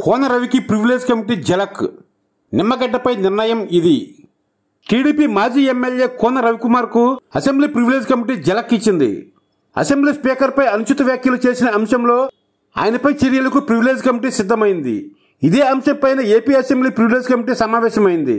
కోన రవికి privilege committee జలక్ నిమ్మగడ్డపై నిర్ణయం ఇది టీడీపీ మాజీ ఎమ్మెల్యే కోన రవికుమార్కు అసెంబ్లీ ప్రివిలేజ్ కమిటీ జలక్ ఇచ్చింది అసెంబ్లీ స్పీకర్పై అనుచిత వ్యాఖ్యలు చేసిన అంశంలో ఆయనపై చర్యలకు ప్రివిలేజ్ కమిటీ సిద్ధమైంది ఇదే అంశంపైన ఏపీ అసెంబ్లీ ప్రివిలేజ్ కమిటీ సమావేశమైంది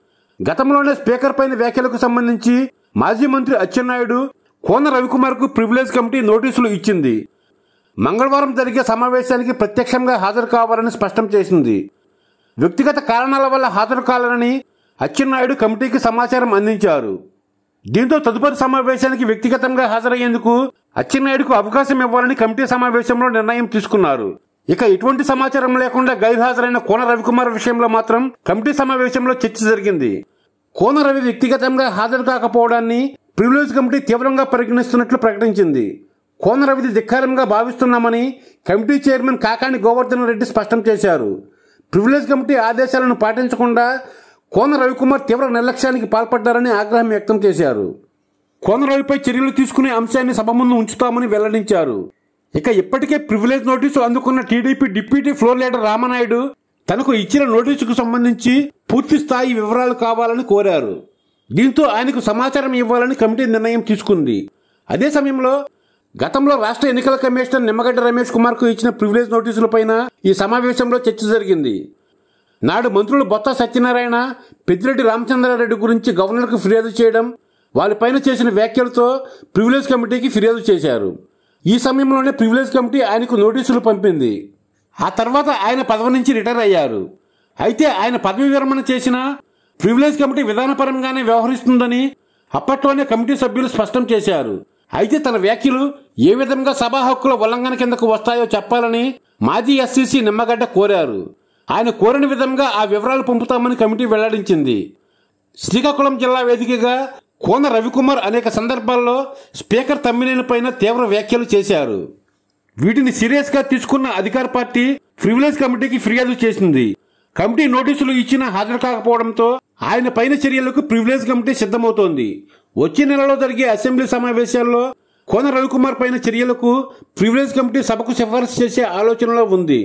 గతంలోనే స్పీకర్ పైన వ్యాఖ్యలకు సంబంధించి మాజీ మంత్రి అచ్చెన్నాయుడు కోన రవికుమార్కు ప్రివిలేజ్ కమిటీ నోటీసులు ఇచ్చింది మంగళవారం జరిగే సమావేశానికి ప్రత్యక్షంగా హాజరు కావాలని స్పష్టం చేసింది వ్యక్తిగత కారణాల వల్ల హాజరు కావాలని అచ్చెన్నాయుడు కమిటీకి సమాచారం అందించారు దీంతో తదుపరి సమావేశానికి వ్యక్తిగతంగా హాజరయ్యేందుకు అచ్చెన్నాయుడుకు అవకాశం ఇవ్వాలని కమిటీ సమావేశంలో నిర్ణయం తీసుకున్నారు ఇక ఎటువంటి సమాచారం లేకుండా గైర్హాజరైన కోన రవికుమార్ విషయంలో మాత్రం కమిటీ సమావేశంలో చర్చ జరిగింది కోన రవి వ్యక్తిగతంగా హాజరు కాకపోవడాన్ని ప్రివిలేజ్ కమిటీ తీవ్రంగా పరిగణిస్తున్నట్లు ప్రకటించింది కోన రవిది ధిక్కారంగా భావిస్తున్నామని కమిటీ చైర్మన్ కాకాని గోవర్ధన్ రెడ్డి స్పష్టం చేశారు ప్రివిలేజ్ కమిటీ ఆదేశాలను పాటించకుండా కోన రవికుమార్ తీవ్ర నిర్లక్ష్యానికి పాల్పడ్డారని ఆగ్రహం వ్యక్తం చేశారు కోన రవిపై చర్యలు తీసుకునే అంశాన్ని సభ ముందు ఉంచుతామని వెల్లడించారు ఇక ఇప్పటికే ప్రివిలేజ్ నోటీసు అందుకున్న TDP deputy floor leader Ramanaidu తనకు ఇచ్చిన నోటీసుకు సంబంధించి పూర్తి స్థాయి వివరాలు కావాలని కోరారు దీంతో ఆయనకు సమాచారం ఇవ్వాలని కమిటీ నిర్ణయం తీసుకుంది అదే సమయంలో గతంలో రాష్ట్ర ఎన్నికల కమిషనర్ నిమ్మగడ్డ రమేష్ కుమార్ కు ఇచ్చిన ప్రివిలేజ్ నోటీసులపైన ఈ సమావేశంలో చర్చ జరిగింది నాడు మంత్రులు బొత్స సత్యనారాయణ పెద్దిరెడ్డి రామచంద్రారెడ్డి గురించి గవర్నర్కు ఫిర్యాదు చేయడం వారిపైన చేసిన వ్యాఖ్యలతో ప్రివిలేజ్ కమిటీకి ఫిర్యాదు చేశారు ఈ సమయంలోనే ప్రివిలేజ్ కమిటీ ఆయనకు నోటీసులు పంపింది ఆ తర్వాత ఆయన పదవి నుంచి రిటైర్ అయ్యారు అయితే ఆయన పదవి విరమణ చేసిన ప్రివిలేజ్ కమిటీ విధానపరంగానే వ్యవహరిస్తుందని అప్పట్లోనే కమిటీ సభ్యులు స్పష్టం చేశారు అయితే తన వ్యాఖ్యలు ఏ విధంగా సభా హక్కుల ఉల్లంఘన కిందకు వస్తాయో చెప్పాలని మాజీ ఎస్సీసీ నిమ్మగడ్డ కోరారు ఆయన కోరిన విధంగా ఆ వివరాలు పంపుతామని కమిటీ వెల్లడించింది శ్రీకాకుళం జిల్లా వేదికగా కోన రవికుమార్ అనేక సందర్భాల్లో స్పీకర్ తమ్మినేని పైన తీవ్ర వ్యాఖ్యలు చేశారు వీటిని సీరియస్ గా తీసుకున్న అధికార పార్టీ ప్రివిలేజ్ కమిటీకి ఫిర్యాదు చేసింది కమిటీ నోటీసులు ఇచ్చినా హాజరు కాకపోవడంతో ఆయన పైన చర్యలకు ప్రివిలేజ్ కమిటీ సిద్ధమవుతోంది వచ్చే నెలలో జరిగే అసెంబ్లీ సమావేశాల్లో కోన రవికుమార్ పైన చర్యలకు ప్రివిలేజ్ కమిటీ సభకు సిఫారసు చేసే ఆలోచనలో ఉంది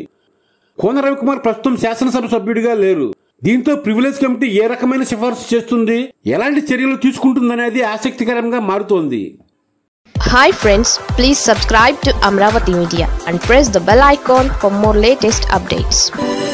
కోన రవికుమార్ ప్రస్తుతం శాసనసభ సభ్యుడిగా లేరు దీంతో ప్రివిలేజ్ కమిటీ ఏ రకమైన సిఫారసు చేస్తుంది ఎలాంటి చర్యలు తీసుకుంటుందనేది ఆసక్తికరంగా మారుతోంది hi friends please subscribe to Amaravati media and press the bell icon for more latest updates